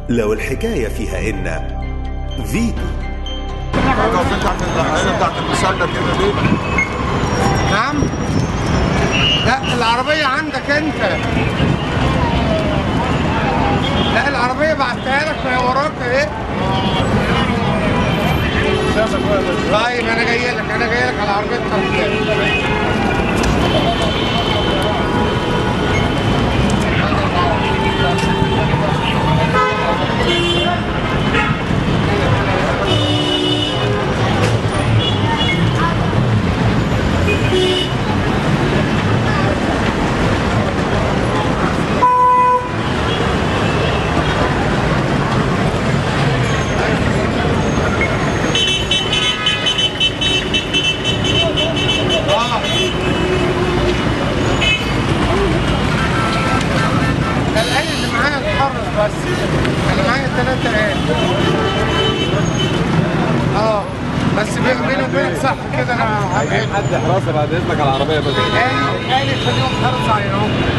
لو الحكاية فيها إن فيتو واقفين تحت العينه بتاعت المسله كده ليه؟ نعم لا العربية عندك انت لا العربية بعتها لك ما هي وراك اهي طيب انا جاي لك انا جاي لك على العربية بتاعتك اه ده الآن اللي معايا اتحرك بس انا معايا ثلاثة آن اه بس بيني بيني وبينك صح كده انا حد حراسه بعد اذنك على العربيه بس آن آن خليهم حرص عليهم